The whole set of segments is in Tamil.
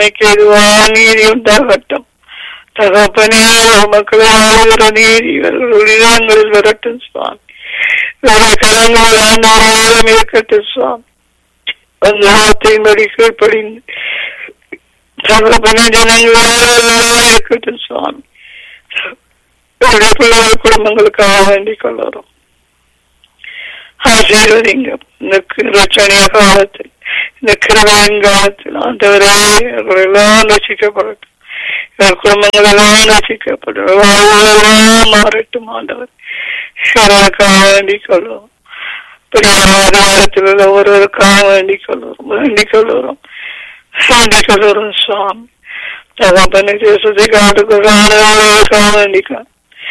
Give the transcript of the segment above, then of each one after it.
இன்னைக்கு எதுவான நீதி உண்டாகட்டும் தகப்பனே மக்களை ஆளுகிற நீதி இவர்களுடைய இடங்களில் வரட்டும் சுவாமி இவர்கள் கரங்கள் ஆண்டவரம் இருக்கட்டும் சுவாமி அந்த வார்த்தையின்படி கீழ்ப்படிந்து தகப்பனே ஜனங்களாக இருக்கட்டும் சுவாமி இவருடைய பிள்ளைகள் குடும்பங்களுக்காக வேண்டிக் கொள்ளுறோம் ஆசீர்வதிங்க இந்த ரச்சனைய காலத்தில் இந்த கிருமையின் காலத்தில் ஆண்டவரே அவர்கள் எல்லாம் ரசிக்கப்படட்டும் இவர் குடும்பங்கள் எல்லாம் ரசிக்கப்படும் வாழ்வுகளெல்லாம் மாறட்டும் ஆண்டவர் இவர்களுக்காக வேண்டிக் கொள்வோம் அதிகாரத்தில் உள்ள ஒருவருக்காக வேண்டிக் கொள்வோம் வேண்டிக் கொள்வோம் வேண்டிக் கொள்வோம் சுவாமி தகப்பனை தேசத்தை காட்டுக்கொள்ளாதவர்களுக்காக வேண்டிக்கலாம்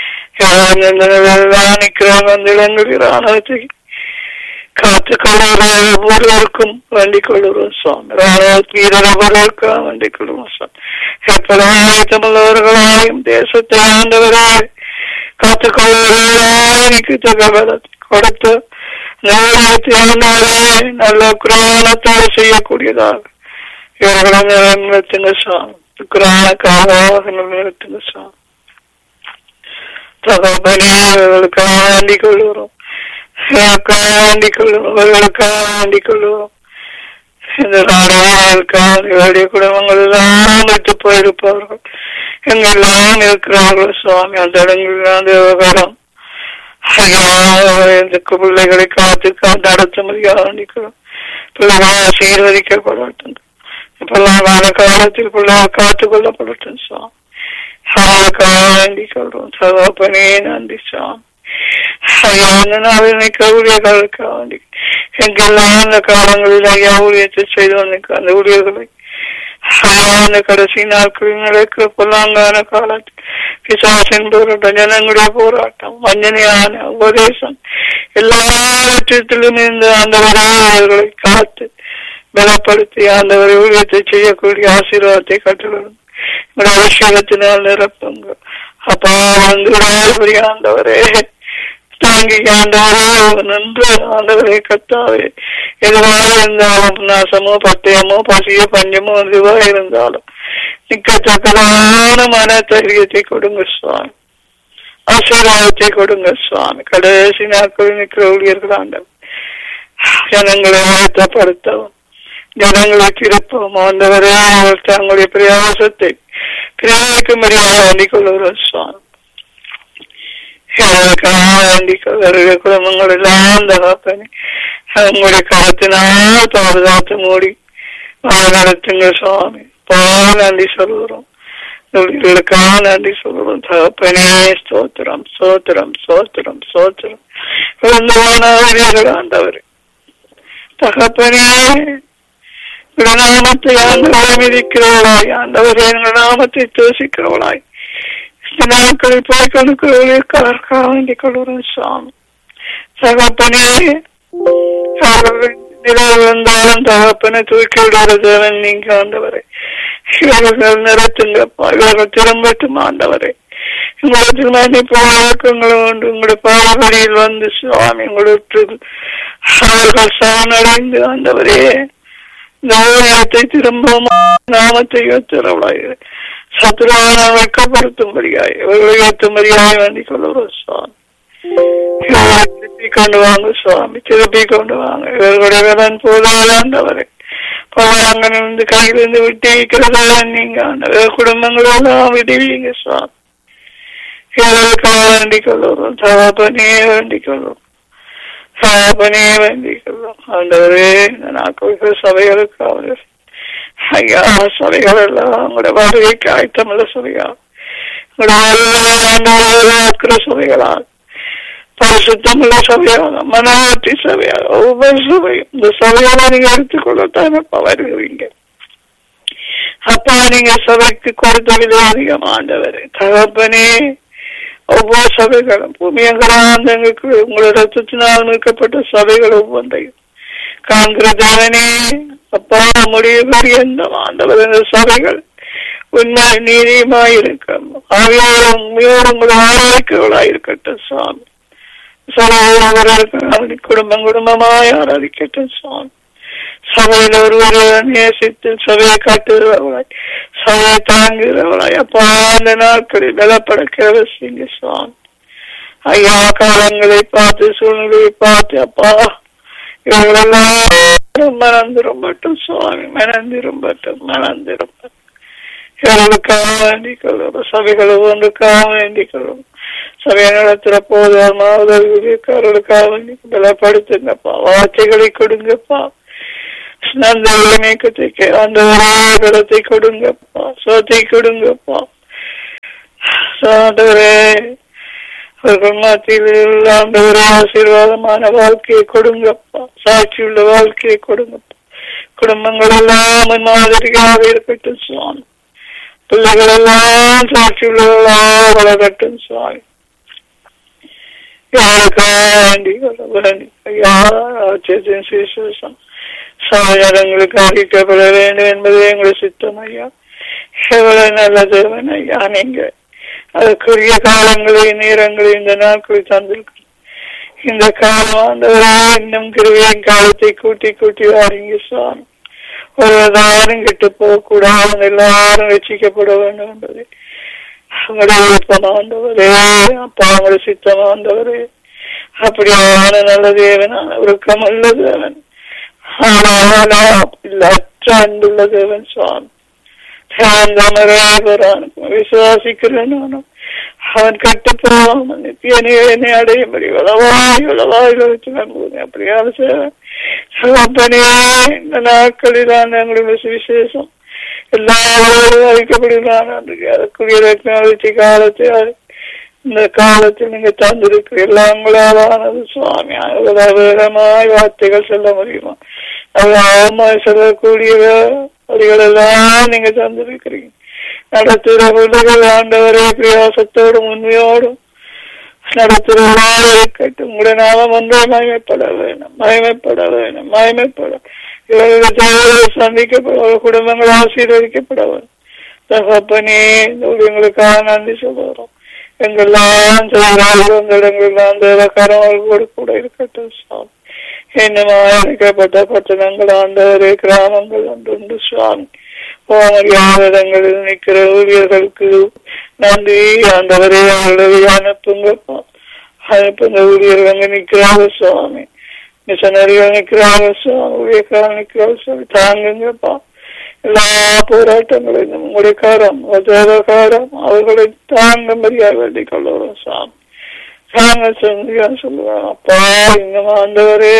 நிற்கிறாங்க அந்த இடங்களில் ராணுவத்தை காத்து கொள்ளுகிற ஒவ்வொருவருக்கும் வேண்டிக் கொள்ளுகிறோம் சுவாமி ராணுவ வீரர் ஒவ்வொருவருக்காக வேண்டிக் கொள்ளுவோம் சுவாமி எப்பொழுதும் தமிழர்களாயும் தேசத்தை ஆண்டவரே காத்துக் கொள்ளுகிறவர்களுக்கு தகவலத்தை கொடுத்து நிறுவனத்தை ஆண்டவரே நல்ல குரானத்தோடு செய்யக்கூடியதாக இவர்களை நிறுவனத்துங்க சுவாமி குரானுக்காக நிறுவனத்துங்க சுவாமி தகப்பனே அவர்களுக்காக வேண்டிக் கொள்கிறோம் எனக்காக வேண்டிக் கொள்ளும் அவர்களுக்காக வேண்டிக் கொள்ளுவோம் இந்த நாடுகளுக்காக இவருடைய குடும்பங்கள் எல்லாம் விட்டு போயிருப்பார்கள் எங்கெல்லாம் இருக்கிறார்கள் சுவாமி அந்த இடங்களில் அந்த விவகாரம் இந்த பிள்ளைகளை காத்து நடத்த முடியாது வேண்டிக்கிறோம் பிள்ளைகள் ஆசீர்வதிக்கப்படட்டும் இப்பெல்லாம் காலத்தில் பிள்ளைகள் காத்துக் கொள்ளப்படட்டும் சுவாமி அவர்களுக்காக வேண்டிக் கொள்றோம் சகோபனே நன்றி சுவாமி ஐயா அந்த நாளினை ஊழியர்களுக்காக வேண்டி எங்கெல்லாம் அந்த காலங்களில் ஐயா ஊழியத்தை செய்து வந்திருக்க அந்த ஊழியர்களை ஐயா அந்த கடைசி நாட்களில் நடக்கிற பொல்லாங்கான காலத்தில் பிசாசின் போராட்டம் ஜனங்களுடைய போராட்டம் வஞ்சனையான உபதேசம் எல்லாவற்றிலும் இருந்து அந்த அவர்களை காத்து பலப்படுத்தி அந்த ஊழியத்தை செய்யக்கூடிய ஆசீர்வாதத்தை கற்றுக்கணும் அபிஷேகத்தினால் நிரப்புங்க அப்பா வந்து ஆண்டவரே தாங்கி ஆண்டவரே நன்று ஆண்டவரே கத்தாவே எதுவாக இருந்தாலும் நாசமோ பட்டயமோ பசியோ பஞ்சமோ எதுவா இருந்தாலும் நிக்கத்தக்கதான மன தைரியத்தை கொடுங்க சுவாமி ஆசீர்வாதத்தை கொடுங்க சுவாமி கடைசி நாட்களில் நிற்கிற ஊழியர்கள் ஆண்டவர் ஜனங்களை அழுத்தப்படுத்தவும் ஜனங்களை திருப்பவும் ஆண்டவரே தங்களுடைய பிரயாசத்தை பிரயாணிக்கும்படியாக வேண்டிக் கொள்கிறோம் சுவாமி வேண்டிக் குடும்பங்கள் எல்லாம் தகப்பனே உங்களுடைய கருத்தினால் பாதுகாத்து மூடி நடத்துங்க சுவாமி பாவ நன்றி சொல்கிறோம் நொழிகளுக்காக நன்றி சொல்கிறோம் தகப்பனே ஸ்தோத்திரம் சோத்திரம் சோத்திரம் சோத்திரம் விழுந்தவானவர்கள் ஆண்டவர் தகப்பனே நாமத்தை ஆண்டவரை மிதிக்கிறவளாய் ஆண்டவரே எங்கள் நாமத்தை தோசிக்கிறவளாய் இந்த நாட்களை போய் கொடுக்கிறவர்களுக்காக வேண்டிக் கொள்கிறோம் சுவாமி தகப்பனே இருந்தாலும் தகப்பனை தூக்கி விடுகிற தேவன் நீங்க ஆண்டவரை இவர்கள் நிறுத்துங்கப்பா இவர்கள் திரும்பட்டும் ஆண்டவரை உங்களுக்கு மன்னிப்பு வழக்கங்களும் உண்டு உங்களுடைய பாரம்பரியில் வந்து சுவாமி உங்களுக்கு அவர்கள் சரணடைந்து ஆண்டவரே நாமத்தை திரும்பவும் நாமத்தை உயர்த்துறவளாய் சத்துருவான வைக்கப்படுத்தும்படியாய் இவர்களை உயர்த்தும்படியாய் வேண்டிக் கொள்ளுவோம் சுவாமி திருப்பி கொண்டு வாங்க சுவாமி திருப்பி கொண்டு வாங்க இவர்களுடைய வேலன் போதாண்டவரை பவாங்கன் வந்து கையிலிருந்து விட்டு வைக்கிறதா நீங்க ஆண்டவர் குடும்பங்களெல்லாம் விடுவீங்க சுவாமி இவர்களுக்காக வேண்டிக் கொள்ளுவோம் தகப்பனே வேண்டிக் கொள்ளுவோம் தகப்பனே வேண்டிக் கொள்ளுவோம் ஆண்டவரே நாக்கு சபைகளுக்காக ஐயா சபைகள் எல்லாம் உங்களோட வருகைக்கு ஆயத்தமுள்ள சபையா உங்களோட சபைகளா பரிசுத்தமுள்ள சபையாக மனவாட்டி சபையாக ஒவ்வொரு சபையும் இந்த சபையோட நீங்க எடுத்துக்கொள்ளத்தான் அப்பா வருகிறீங்க அப்பா நீங்க சபைக்கு கொடுத்த விதம் அதிகம் ஆண்டவர் தகப்பனே ஒவ்வொரு சபைகளும் பூமியங்களாந்தங்களுக்கு உங்களோட ரத்தத்தினால் மீட்கப்பட்ட சபைகள் ஒவ்வொன்றையும் காண்கிற தேவனே அப்பா முடிவுபடி எந்த ஆண்டவர் இந்த சபைகள் உண்மை நீதியுமாய் இருக்கும் ஆவியோடும் உண்மையோடும் உங்களை ஆராய்க்கவளாய் இருக்கட்டும் சுவாமி சபையோடு குடும்பம் குடும்பமாய் ஆராதிக்கட்டும் சுவாமி சபையில் ஒருவரை நேசித்து சபையை காட்டுகிறவளாய் சபையை தாங்குகிறவளாய் அப்பா அந்த நாட்களில் பலப்பட கேவசிங்க சுவாமி ஐயா காலங்களை பார்த்து சூழ்நிலையை பார்த்து அப்பா இவங்களெல்லாம் மனந்திரும்பட்டும் சுவாமி மனந்திரும்பட்டும் மனந்திரும்பட்டும் இவர்களுக்காக வேண்டிக் கொள்ளும் சபைகள் ஒன்றுக்காக வேண்டிக் கொள்ளும் சபையை நடத்துற போதாமா உதவிக்காரர்களுக்காக வேண்டி பலப்படுத்துங்கப்பா வார்த்தைகளை கொடுங்கப்பா அந்த மேக்கத்தை அந்த பலத்தை கொடுங்கப்பா சோத்தை கொடுங்கப்பா சாதரே அவர்கள் மத்தியில் ஆண்டவரே ஆசீர்வாதமான வாழ்க்கையை கொடுங்கப்பா சாட்சி உள்ள வாழ்க்கையை கொடுங்கப்பா குடும்பங்கள் எல்லாம் மாதிரியாக இருக்கட்டும் சுவாமி பிள்ளைகள் எல்லாம் சாட்சி உள்ளவர்களாக வளரட்டும் சுவாமி யாருக்காண்டி வேண்டி யாராச்சியத்தின் சுவிசேஷம் சமயங்களுக்கு அறிக்கப்பட வேண்டும் என்பது எங்களுடைய சித்தம் ஐயா எவ்வளவு நல்ல தேவன் ஐயா நீங்க அதற்குரிய காலங்களை நேரங்களை இந்த நாட்களை தந்திருக்கு இந்த காலம் ஆண்டவரே இன்னும் கிருவியின் காலத்தை கூட்டி கூட்டி வாரீங்க சுவாமி ஒருவதாரும் கெட்டு போகக்கூடாது எல்லாரும் ரசிக்கப்பட வேண்டும் என்பது அவங்களுடைய விருப்பம் ஆண்டவரே அப்பா அவங்களுடைய சித்தம் ஆண்டவரே அப்படியான நல்ல தேவன் உருக்கம் உள்ள தேவன் அற்ற அன்புள்ள தேவன் சுவாமி விசுவாசிக்கிறேன் நானும் அவன் கட்டுப்போவான் நித்தியனை என்னை அடையும்படி உளவாய் உளவாய் வச்சு நம்புவேன் அப்படியான சேவன் சகப்பனே இந்த நாட்களில் எங்களுடைய சுவிசேஷம் எல்லாரும் அழிக்கப்படுகிறான் அதுக்குரிய டெக்னாலஜி காலத்தை இந்த காலத்தில் நீங்க தந்திருக்கு எல்லாம் உங்களாலானது சுவாமி வேகமாய் வார்த்தைகள் சொல்ல முடியுமா அவமாய் சொல்லக்கூடிய வழிகள் எல்லாம் நீங்க தந்திருக்கிறீங்க நடத்துகிற பிள்ளைகள் ஆண்டவரே பிரயாசத்தோடும் உண்மையோடும் நடத்துகிறவர்களாக இருக்கட்டும் உங்களுடைய நாமம் ஒன்றே மயமைப்பட வேணும் மயமைப்பட வேணும் மயமைப்பட இவர்கள் தேவைகள் சந்திக்கப்பட குடும்பங்கள் ஆசீர்வதிக்கப்பட வேணும் தகப்பனே இந்த ஊழியங்களுக்காக நன்றி சொல்லுகிறோம் எங்கெல்லாம் செய்கிறார்கள் அந்த இடங்கள்லாம் தேவக்காரங்களோடு கூட இருக்கட்டும் சுவாமி என்னமா இணைக்கப்பட்ட பட்டணங்கள் ஆண்டவரே கிராமங்கள் ஒன்று சுவாமி போமறியாத இடங்களில் நிற்கிற ஊழியர்களுக்கு நன்றி ஆண்டவரே அவர்களுடைய அனுப்புங்கப்பா அனுப்புங்க ஊழியர்கள் அங்க நிற்கிறாங்க சுவாமி மிஷனரிகள் நிற்கிறாங்க சுவாமி ஊழியக்காரர் நிற்கிறாங்க சுவாமி தாங்குங்கப்பா எல்லா போராட்டங்களையும் உங்களுடைய காரம் தேவகாரம் அவர்களை தாங்கும்படியாக வேண்டிக் கொள்ளுறோம் சாமி தாங்க சொல்லுங்க சொல்லுவாங்க அப்பா இன்னும் ஆண்டவரே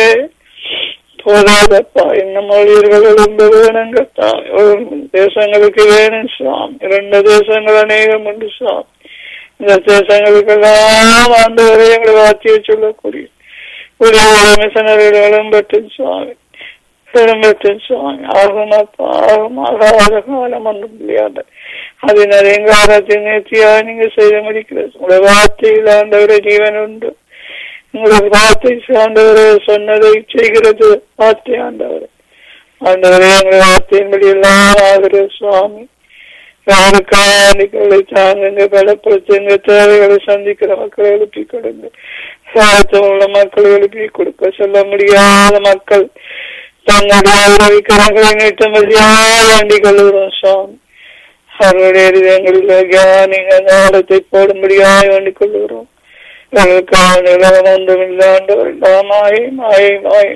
போதாதப்பா இன்னும் மொழியர்கள் எழுந்து வேணுங்கப்பா தேசங்களுக்கு வேணும் சுவாமி இரண்டு தேசங்கள் அநேகம் உண்டு சுவாமி இந்த தேசங்களுக்கெல்லாம் ஆண்டவரே எங்களை வாத்திய சொல்லக்கூடிய ஒரு மிஷனரிகளும் பெற்றும் சுவாமி பெரும்பற்றும் சுவாமி ஆகும் அப்பா ஆகும் ஆகாத காலம் ஒன்றும் முடியாது அதனால் எங்காரத்தின் நேர்த்தியா நீங்க செய்ய முடிக்கிறது உங்களுடைய வார்த்தையில் ஆண்டவரை ஜீவன் உண்டு உங்களுடைய வார்த்தை சார்ந்தவரை சொன்னதை செய்கிறது வார்த்தை ஆண்டவரை ஆண்டவரே எங்களுடைய வார்த்தையின்படி எல்லாம் ஆகிற சுவாமி யாருக்காணிகளை தாங்குங்க பலப்படுத்துங்க தேவைகளை சந்திக்கிற மக்களை எழுப்பி கொடுங்க சாத்தம் உள்ள மக்களை எழுப்பி கொடுக்க சொல்ல முடியாத மக்கள் தங்களுடைய உறவிக்கரங்களை நீட்டும்படியாக வேண்டிக் கொள்கிறோம் சுவாமி அவருடைய இதயங்களில் நீங்க நாடத்தை போடும்படியாக வேண்டிக் கொள்கிறோம் எங்களுக்கான நிலம் ஒன்றும் இல்லாண்டவர் மாயை மாயை மாயை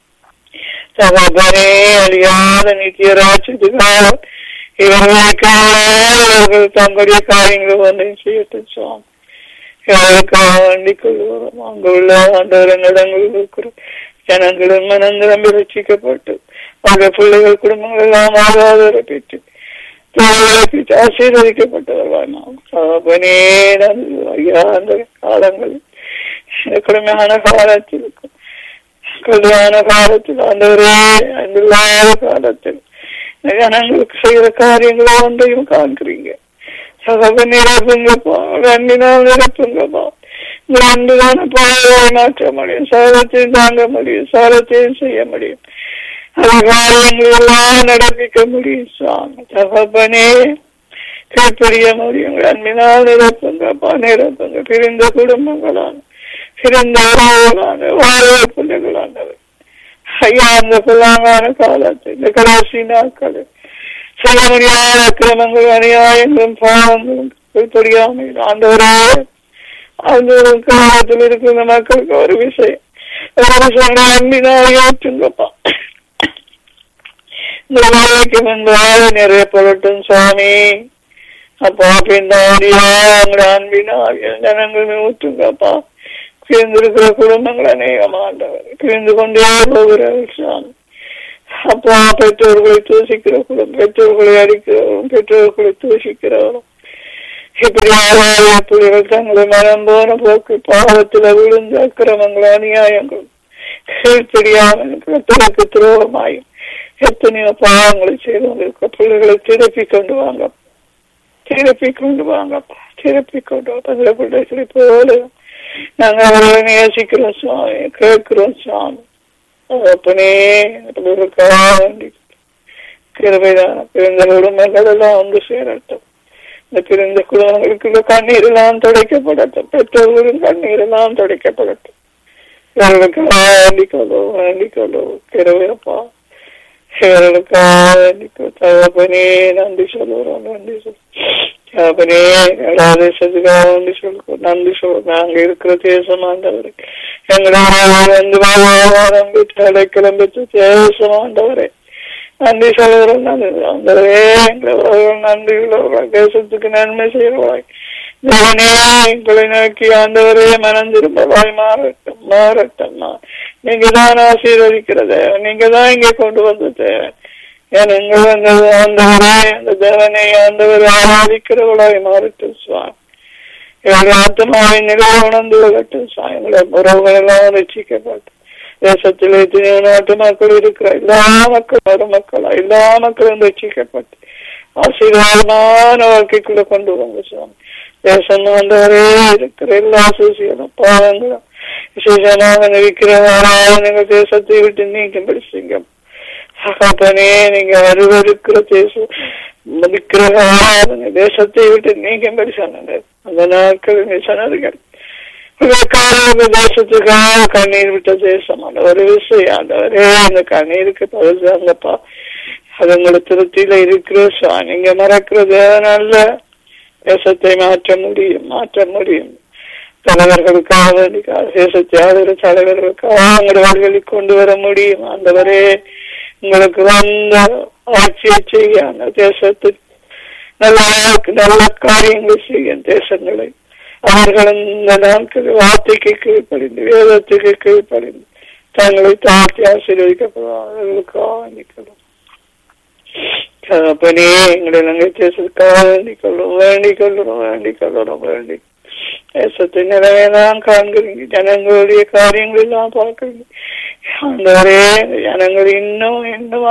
சகோதரே அழியாத நித்திய ராட்சத்துக்காக இவர்களுக்காக தங்களுடைய காரியங்களை ஒன்றையும் செய்யட்டும் சுவாமி எங்களுக்காக வேண்டிக் கொள்கிறோம் அங்குள்ள ஆண்டவரங்களிடங்களில் இருக்கிற ஜனங்களும் மனந்திரம் ரசிக்கப்பட்டு அவங்க பிள்ளைகள் குடும்பங்கள் எல்லாம் ஆகாதவரை பெற்று பெற்று ஆசீர்வதிக்கப்பட்டவர்கள் நாம் ஐயா அந்த காலங்களில் இந்த கொடுமையான காலத்தில் கல்யாண காலத்தில் ஆண்டவரே அன்பில்லாத காலத்தில் ஜனங்களுக்கு செய்கிற காரியங்களை ஒன்றையும் காண்கிறீங்க சகப நிரப்புங்கப்பா அன்பினால் நிரப்புங்கப்பா இந்த அன்புதான பாதையை மாற்ற முடியும் சாரத்தையும் தாங்க முடியும் சாரத்தையும் செய்ய முடியும் அதிகாரியங்களை எல்லாம் நடப்பிக்க முடியும் சுவாமி தகப்பனே கீழ்ப்படிய முடியும் அன்பினால் நிரப்புங்கப்பா நிரப்புங்க பிரிந்த குடும்பங்களான பிறந்த உறவுகளான வாழ்வு பிள்ளைகளானவர் ஐயா அந்த பொல்லாங்கான காலத்தை இந்த கடைசி நாட்களில் செய்ய முடியாத அக்கிரமங்கள் அநியாயங்களும் பாவங்களும் தெரியாமல் ஆண்டவரே அந்த ஒரு காலத்தில் இருக்கிற மக்களுக்கு ஒரு விஷயம் ஒரு விஷயம் அன்பினால் ஏற்றுங்கப்பா இந்த வேலைக்கு முன்பாக நிறைய பொருட்டும் சுவாமி அப்பா பின்னாடியா உங்களை அன்பினால் ஜனங்கள் ஊற்றுங்கப்பா பிரிந்திருக்கிற குடும்பங்கள் அநேகமாண்டவர் பிரிந்து கொண்டே போகிறார்கள் சுவாமி அப்பா பெற்றோர்களை தூசிக்கிற குடும்பம் பெற்றோர்களை அடிக்கிறவரும் பெற்றோர்களை தூசிக்கிறவரும் இப்படியாக பிள்ளைகள் தங்களை மனம் போன போக்கு பாவத்தில் விழுந்த அக்கிரமங்கள் அநியாயங்கள் கீழ்ப்படியாமல் கத்தலுக்கு துரோகமாயும் எத்தனையோ பாவங்களை செய்து கொண்டிருக்க பிள்ளைகளை திருப்பி கொண்டு வாங்க திருப்பி கொண்டு வாங்கப்பா திருப்பி கொண்டு வாங்க பிள்ளைகளை போல நாங்கள் அவர்களை நேசிக்கிறோம் சுவாமி கேட்கிறோம் சுவாமி அப்பனே கிருபைதான் பிறந்த குடும்பங்கள் எல்லாம் வந்து சேரட்டும் இந்த பிறந்த குடும்பங்களுக்கு கண்ணீர் எல்லாம் துடைக்கப்படட்டும் பெற்றோர்களின் கண்ணீர் எல்லாம் துடைக்கப்படட்டும் இவர்களுக்கு வேண்டிக்கொள்ளோ வேண்டிக்கொள்ளோ கிருவையப்பா இவர்களுக்காக வேண்டிக்கோ தகப்பனே நன்றி சொல்லுறோம் நன்றி சொல் தகப்பனே எல்லா தேசத்துக்காக நன்றி சொல்லுவோம் நன்றி சொல்லுவோம் நாங்க இருக்கிற தேசம் ஆண்டவரே எங்களோட வந்து வாரம் பெற்று அடைக்கலம் பெற்று தேசம் ஆண்டவரே நன்றி சொல்லுகிறோம் நன்றி ஆண்டவரே எங்களவர்கள் நன்றி உள்ளவர்கள் தேசத்துக்கு நன்மை செய்வாய் தேவனே எங்களை நோக்கி ஆண்டவரே மனம் திரும்பவாய் மாறட்டும் மாறட்டும் நீங்க தான் ஆசீர்வதிக்கிற தேவன் நீங்க தான் இங்க கொண்டு வந்த தேவன் ஏன் எங்கள் அந்த ஆண்டவரே அந்த தேவனை ஆண்டவர் ஆராதிக்கிறவளாய் மாறட்டும் சுவாமி எங்களுடைய ஆத்மாவின் நிலை உணர்ந்து கொள்ளட்டும் சுவாமி எங்களுடைய உறவுகள் எல்லாம் ரசிக்கப்பட்டு தேசத்தில் எத்தனையோ நாட்டு மக்கள் இருக்கிற எல்லா மக்கள் மறு மக்களா எல்லா மக்களும் ரசிக்கப்பட்டு ஆசீர்வாதமான வாழ்க்கைக்குள்ள கொண்டு வாங்க சுவாமி தேசம் வந்தவரே இருக்கிற எல்லா சூசியலும் பாவங்களும் விசேஷமாக இருக்கிறவராக நீங்கள் தேசத்தை விட்டு நீக்கும்படி செய்யும் அப்பனே நீங்க வருவருக்கிற தேசம் மதிக்கிறவராக தேசத்தை விட்டு நீக்கும்படி சொன்னது அந்த நாட்கள் நீ சொன்னதுகள் இதற்காக தேசத்துக்காக கண்ணீர் விட்ட தேசம் ஒரு விஷயம் ஆண்டவரே அந்த கண்ணீருக்கு பதில் தாங்கப்பா அது உங்களுக்கு திருப்தியில இருக்கிற நீங்க மறக்கிறது நல்ல தேசத்தை மாற்ற முடியும் மாற்ற முடியும் தலைவர்களுக்காக தேசத்தை ஆளுகிற தலைவர்களுக்காக உங்களுடைய வாழ்களில் கொண்டு வர முடியும் ஆண்டவரே உங்களுக்கு வந்த ஆட்சியை செய்ய அந்த தேசத்தில் நல்ல நல்ல காரியங்கள் செய்யும் தேசங்களை அவர்கள் இந்த நாட்கள் வார்த்தைக்கு கீழ்ப்படிந்து வேதத்துக்கு கீழ்ப்படிந்து தங்களை தாழ்த்தி ஆசீர்வதிக்கப்படுவார்களுக்காக நிற்கணும் அப்பனே எங்களை நாங்கள் தேசத்துக்காக வேண்டிக் கொள்ளும் வேண்டிக் கொள்ளுறோம் வேண்டிக் கொள்ளுறோம் வேண்டி தேசத்தை நிலவையெல்லாம் காண்கிறீங்க ஜனங்களுடைய காரியங்கள் எல்லாம் பார்க்குறீங்க ஆண்டவரே ஜனங்கள் இன்னும் இன்னும்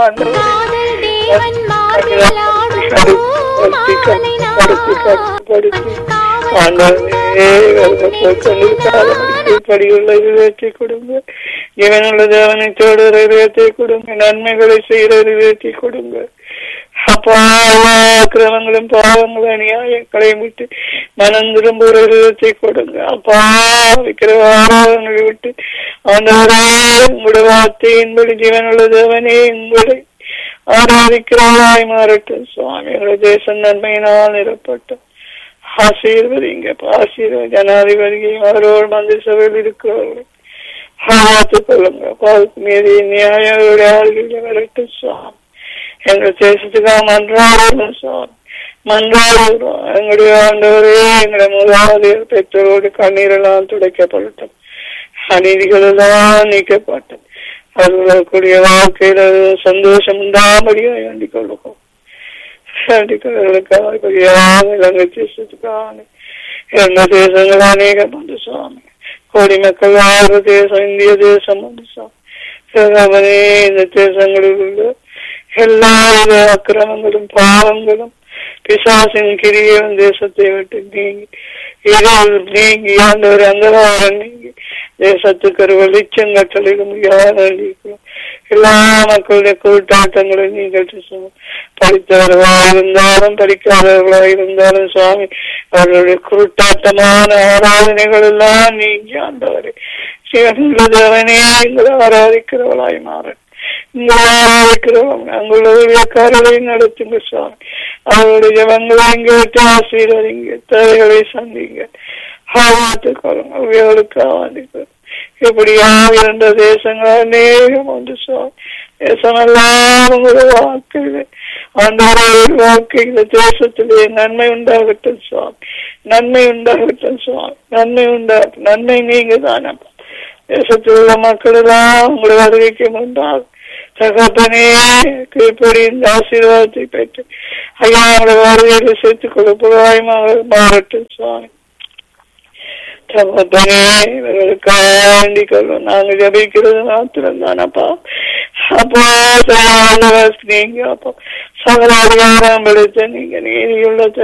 படியுள்ள இதயத்தை கொடுங்க இவனுள்ள தேவனத்தோடு இதயத்தை கொடுங்க நன்மைகளை செய்கிற இதயத்தை கொடுங்க அப்பா கிரமங்களும் பாவங்களும் அநியாயங்களை விட்டு மனம் திரும்புகிற விதத்தை கொடுங்க அப்பா வைக்கிற ஆராதனை விட்டு ஆண்டவரே உங்களுடைய வார்த்தையின்படி ஜீவனுள்ள தேவனே உங்களை ஆராதிக்கிறவராய் மாறட்டும் சுவாமி உங்களுடைய தேசம் நன்மையினால் நிரப்பட்டும் ஆசீர்வதிங்க ஆசீர்வதி ஜனாதிபதியையும் அவரோடு மந்திர சபையில் இருக்கிறவர்கள் பார்த்துக் கொள்ளுங்க பார்த்து மீறி நியாயங்களுடைய ஆள்களில் வரட்டும் சுவாமி எங்கள் தேசத்துக்காக மன்றாடுறோம் சுவாமி மன்றாடுகிறோம் எங்களுடைய ஆண்டவரே எங்களை முதலாவது பெற்றோரோடு கண்ணீரெல்லாம் துடைக்கப்படட்டும் அநீதிகள் எல்லாம் நீக்கப்பட்டும் அவர்களுடைய வாழ்க்கையில சந்தோஷம் உண்டாமடியும் வேண்டிக் கொள்ளுவோம் வேண்டிக்கொள்ளுக்காக இலங்கை தேசத்துக்காக எந்த தேசங்கள் அநேகம் வந்து சுவாமி கோடி மக்கள் வாழ்ற தேசம் இந்திய தேசம் வந்து சுவாமி இந்த தேசங்களில் உள்ள எல்லா அக்கிரமங்களும் பாவங்களும் பிசாசின் கிரியும் தேசத்தை விட்டு நீங்கி இரவு நீங்கி ஆண்டவர் அந்தகாரம் நீங்கி தேசத்துக்கு ஒரு வெளிச்சம் கட்டளையிட முடியாத எல்லா மக்களுடைய கூட்டாட்டங்களை நீங்கள் படித்தவர்களாக இருந்தாலும் படிக்காதவர்களாக இருந்தாலும் சுவாமி அவர்களுடைய கூட்டாட்டமான ஆராதனைகள் எல்லாம் நீங்கி ஆண்டவரை சிவனுள்ள தேவனே எங்களை ஆராதிக்கிறவளாய் மாறன் உங்களை ஆராதிக்கிறவங்க அங்குள்ள காரலையும் நடத்துங்க சுவாமி அவருடைய ஜபங்களையும் கேட்டு ஆசீர்வதிங்க தேவைகளை சந்திங்க ஆவாத்துக் கொள்ளுங்க அவர்களுக்காக வேண்டிக் எப்படியா இருந்த தேசங்கள் அநேகம் ஒன்று சுவாமி தேசமெல்லாம் உங்களுடைய வாழ்க்கையில ஆண்டவர்கள் வாழ்க்கையில தேசத்திலே நன்மை உண்டாகட்டும் சுவாமி நன்மை உண்டாகட்டும் சுவாமி நன்மை உண்டாகட்டும் நன்மை நீங்க தானப்பா தேசத்தில் உள்ள மக்கள் எல்லாம் உங்களை வருகைக்கு முன்பாக தகப்பனே கீழ்ப்படி இந்த ஆசீர்வாதத்தை பெற்று ஐயா உங்களை வருகையில சேர்த்துக் கொள்ளப்படுவாய் மாறட்டும் சுவாமி தகப்பனே இவர்களுக்காக வேண்டிக் கொள்வோம் நாங்க ஜபிக்கிறது மாத்திரம் தானப்பா அப்போ நீங்க அப்போ சகல அதிகாரம் நீங்க நீதியுள்ள